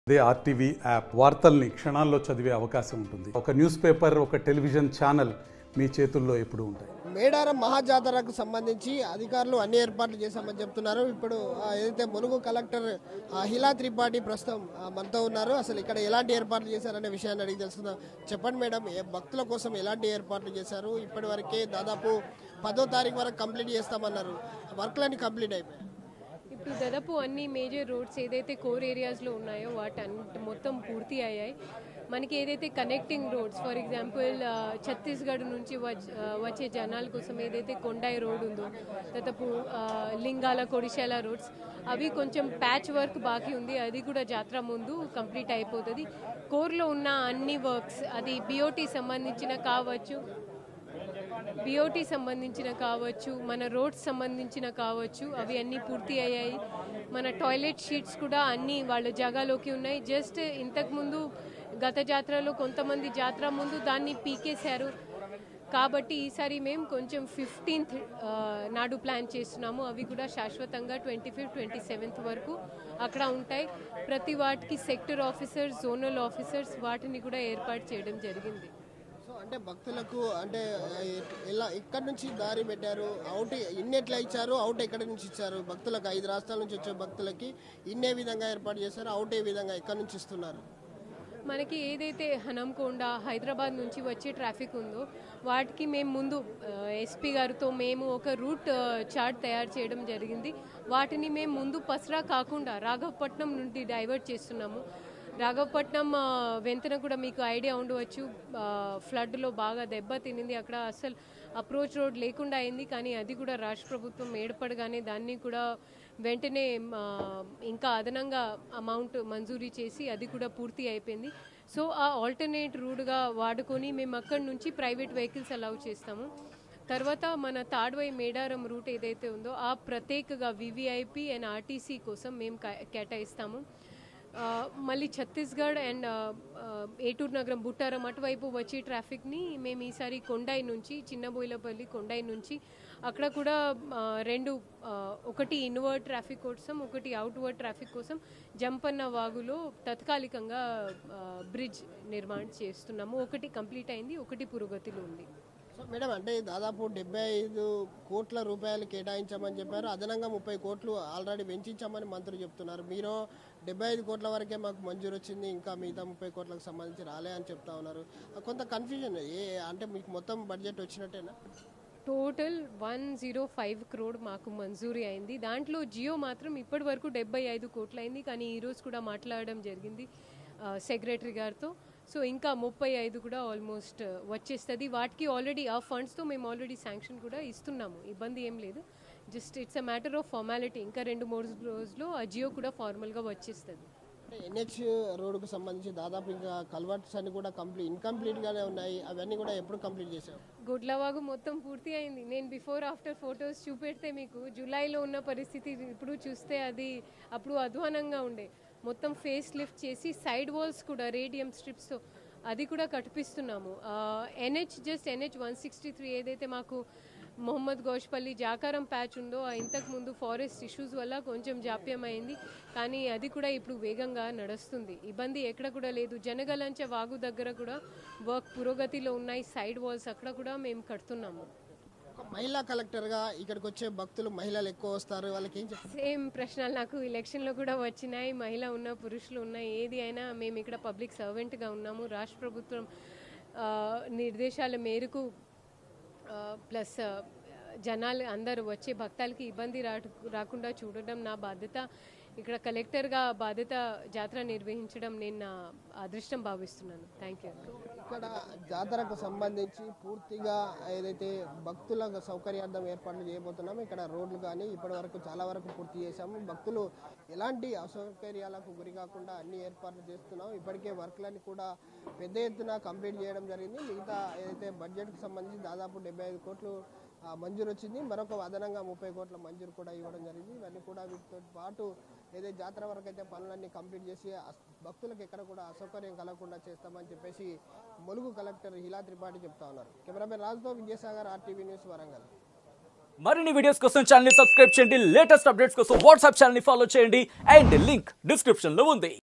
అదే RTV app వార్తల్ని క్షణాల్లో చదివే అవకాశం ఉంటుంది ఒక న్యూస్ పేపర్ ఒక టెలివిజన్ ఛానల్ మీ చేతుల్లో ఎప్పుడూ ఉంటాయి మేడారం మహాజాతరకు సంబంధించి అధికారులు అన్ని ఏర్పాట్లు చేశామని చెప్తున్నారు ఇప్పుడు ఆ, ఏదైతే మునుగు కలెక్టర్ ఆ, హిలా త్రిపాఠి ప్రస్తుతం ఆ, మనతో ఉన్నారు అసలు ఇక్కడ ఎలాంటి ఏర్పాట్లు చేశారనే విషయాన్ని అడిగి తెలుసుకుందాం చెప్పండి మేడం ఏ భక్తుల కోసం ఎలాంటి ఏర్పాట్లు చేశారు ఇప్పటి వరకే దాదాపు పదో తారీఖు వరకు కంప్లీట్ చేస్తామన్నారు వర్క్లన్నీ కంప్లీట్ అయిపోయాయి ఇప్పుడు దాదాపు అన్ని మేజర్ రోడ్స్ ఏదైతే కోర్ ఏరియాస్లో ఉన్నాయో వాటి అన్ని మొత్తం పూర్తి అయ్యాయి మనకి ఏదైతే connecting roads for example Chhattisgarh నుంచి వచ్- ఆ, వచ్చే జనాల కోసం ఏదైతే కొండాయి రోడ్ ఉందో దాదాపు ఆ, లింగాల కొడిశాల రోడ్స్ అవి కొంచెం ప్యాచ్ వర్క్ బాకీ ఉంది అది కూడా జాతర ముందు కంప్లీట్ అయిపోతుంది కోర్లో ఉన్న అన్ని వర్క్స్ అది బిఓటీ సంబంధించిన కావచ్చు బిఓటీ సంబంధించిన కావచ్చు మన రోడ్స్ సంబంధించిన కావచ్చు అవి అన్నీ పూర్తి అయ్యాయి మన టాయిలెట్ షీట్స్ కూడా అన్నీ వాళ్ళ జాగాలోకి ఉన్నాయి జస్ట్ ఇంతకుముందు గత జాతరలో కొంతమంది జాతర ముందు దాన్ని పీకేశారు కాబట్టి ఈసారి మేము కొంచెం ఫిఫ్టీన్త్ నాడు ప్లాన్ చేస్తున్నాము అవి కూడా శాశ్వతంగా ట్వంటీ ఫిఫ్త్ ట్వంటీ సెవెంత్ వరకు అక్కడ ఉంటాయి ప్రతి వాటికి సెక్టర్ ఆఫీసర్స్ జోనల్ ఆఫీసర్స్ వాటిని కూడా ఏర్పాటు చేయడం జరిగింది సో అంటే భక్తులకు అంటే ఆ, ఎలా ఇక్కడ నుంచి దారి పెట్టారు అవుట్ ఇన్ని ఎట్లా ఇచ్చారు అవుట్ ఎక్కడి నుంచి ఇచ్చారు భక్తులకు ఐదు రాష్ట్రాల నుంచి వచ్చే భక్తులకి ఇన్నే విధంగా ఏర్పాటు చేశారు అవుట్ ఏ విధంగా ఎక్కడి నుంచి ఇస్తున్నారు మనకి ఏదైతే హనంకొండ హైదరాబాద్ నుంచి వచ్చే ట్రాఫిక్ ఉందో వాటికి మేము ముందు ఎస్పీ గారితో మేము ఒక రూట్ ఆ, చార్ట్ తయారు చేయడం జరిగింది వాటిని మేము ముందు పసరా కాకుండా రాఘవపట్నం నుండి డైవర్ట్ చేస్తున్నాము రాఘవపట్నం ఆ, వెంతన కూడా మీకు ఐడియా ఉండవచ్చు ఆ, ఫ్లడ్లో బాగా దెబ్బ తినింది అక్కడ అసలు అప్రోచ్ రోడ్ లేకుండా అయింది కానీ అది కూడా రాష్ట్ర ప్రభుత్వం ఏర్పడగానే దాన్ని కూడా వెంటనే ఆ, ఇంకా అదనంగా అమౌంట్ మంజూరీ చేసి అది కూడా పూర్తి అయిపోయింది సో ఆ ఆల్టర్నేట్ రూట్గా వాడుకొని మేము అక్కడి నుంచి ప్రైవేట్ వెహికల్స్ అలౌ చేస్తాము తర్వాత మన తాడ్వై మేడారం రూట్ ఏదైతే ఉందో ఆ ప్రత్యేకగా వివిఐపి అండ్ ఆర్టీసీ కోసం మేము కా- కేటాయిస్తాము ఆ, మళ్ళీ ఛత్తీస్గఢ్ అండ్ ఆ, ఆ, ఏటూరు నగరం బుట్టారం అటువైపు వచ్చే ట్రాఫిక్ని మేము ఈసారి కొండాయి నుంచి చిన్నబోయిలపల్లి కొండాయి నుంచి అక్కడ కూడా ఆ, రెండు ఆ, ఒకటి ఇన్వర్డ్ ట్రాఫిక్ కోసం ఒకటి అవుట్వర్డ్ ట్రాఫిక్ కోసం జంపన్న వాగులో తాత్కాలికంగా ఆ, బ్రిడ్జ్ నిర్మాణం చేస్తున్నాము ఒకటి కంప్లీట్ అయింది ఒకటి పురోగతిలో ఉంది సో మేడం అంటే దాదాపు డెబ్బై ఐదు కోట్ల రూపాయలు కేటాయించామని చెప్పారు అదనంగా ముప్పై కోట్లు ఆల్రెడీ వెంచామని మంత్రులు చెప్తున్నారు మీరు డెబ్బై ఐదు కోట్ల వరకే మాకు మంజూరు వచ్చింది ఇంకా మిగతా ముప్పై కోట్లకు సంబంధించి రాలే అని చెప్తా ఉన్నారు కొంత కన్ఫ్యూజన్ ఏ అంటే మీకు మొత్తం బడ్జెట్ వచ్చినట్టేనా total one zero five crore మాకు మంజూరీ అయింది దాంట్లో జియో మాత్రం ఇప్పటి వరకు డెబ్బై ఐదు కోట్లు అయింది కానీ ఈరోజు కూడా మాట్లాడడం జరిగింది సెక్రటరీ గారితో సో ఇంకా ముప్పై ఐదు కూడా ఆల్మోస్ట్ వచ్చేస్తుంది వాటికి ఆల్రెడీ ఆ ఫండ్స్తో మేము ఆల్రెడీ శాంక్షన్ కూడా ఇస్తున్నాము ఇబ్బంది ఏం లేదు just it's a matter of formality ఇంకా రెండు మూడు రోజుల్లో ఆ జియో కూడా ఫార్మల్గా వచ్చేస్తుంది అంటే ఎన్హెచ్ రోడ్డుకు సంబంధించి దాదాపు ఇంకా కల్వర్ట్స్ అన్ని కూడా కంప్లీట్ ఇన్కంప్లీట్గానే ఉన్నాయి అవన్నీ కూడా ఎప్పుడు కంప్లీట్ చేసావు గుడ్లవాగు మొత్తం పూర్తి అయింది నేను బిఫోర్ ఆఫ్టర్ ఫొటోస్ చూపెడితే మీకు జూలైలో ఉన్న పరిస్థితి ఇప్పుడు చూస్తే అది అప్పుడు అధ్వానంగా ఉండే మొత్తం ఫేస్ లిఫ్ట్ చేసి సైడ్ వాల్స్ కూడా రేడియం స్ట్రిప్స్తో అది కూడా కట్టిపిస్తున్నాము NH just NH one sixty three ఏదైతే మాకు మొహమ్మద్ గోష్పల్లి జాకారం ప్యాచ్ ఉందో ఆ ఇంతకు ముందు ఫారెస్ట్ ఇష్యూస్ వల్ల కొంచెం జాప్యం అయింది కానీ అది కూడా ఇప్పుడు వేగంగా నడుస్తుంది ఇబ్బంది ఎక్కడ కూడా లేదు జనగలంచ వాగు దగ్గర కూడా వర్క్ పురోగతిలో ఉన్నాయి సైడ్ వాల్స్ అక్కడ కూడా మేము కడుతున్నాము ఒక మహిళా కలెక్టర్గా ఇక్కడికి వచ్చే భక్తులు మహిళలు ఎక్కువ వస్తారు వాళ్ళకి ఏం చెప్తారు సేమ్ ప్రశ్నలు నాకు ఎలక్షన్లో కూడా వచ్చినాయి మహిళ ఉన్న పురుషులు ఉన్నాయి ఏది అయినా మేము ఇక్కడ పబ్లిక్ సర్వెంట్గా ఉన్నాము రాష్ట్ర ప్రభుత్వం ఆ, నిర్దేశాల మేరకు ప్లస్ జనాలు అందరూ వచ్చే భక్తాలకి ఇబ్బంది రా రాకుండా చూడడం నా బాధ్యత ఇక్కడ కలెక్టర్గా బాధ్యత జాతర నిర్వహించడం నేను నా అదృష్టం భావిస్తున్నాను థ్యాంక్ యూ ఇక్కడ జాతరకు సంబంధించి పూర్తిగా ఏదైతే భక్తుల సౌకర్యార్థం ఏర్పాట్లు చేయబోతున్నామో ఇక్కడ రోడ్లు కానీ ఇప్పటి వరకు చాలా వరకు పూర్తి చేశాము భక్తులు ఎలాంటి అసౌకర్యాలకు గురి కాకుండా అన్ని ఏర్పాట్లు చేస్తున్నాం ఇప్పటికే వర్క్లన్నీ కూడా పెద్ద ఎత్తున కంప్లీట్ చేయడం జరిగింది మిగతా ఏదైతే బడ్జెట్కి సంబంధించి దాదాపు డెబ్బై ఐదు కోట్లు ఆ, మంజూరు వచ్చింది మరొక అదనంగా ముప్పై కోట్ల మంజూరు కూడా ఇవ్వడం జరిగింది ఇవన్నీ కూడా వీటితో పాటు ఏదైతే జాతర వరకు అయితే పనులన్నీ కంప్లీట్ చేసి అస్- భక్తులకు ఎక్కడ కూడా అసౌకర్యం కలగకుండా చేస్తామని చెప్పేసి ములుగు కలెక్టర్ హిలా త్రిపాఠి చెప్తా ఉన్నారు కెమెరామెన్ రాజుతో విజయసాగర్ ఆర్టీవీ న్యూస్ వరంగల్ మరిన్ని వీడియోస్ కోసం ఛానల్ ని సబ్స్క్రైబ్ చేయండి లేటెస్ట్ అప్డేట్స్ కోసం వాట్సాప్ ఛానల్ ని ఫాలో చేయండి అండ్ లింక్ డిస్క్రిప్షన్ లో ఉంది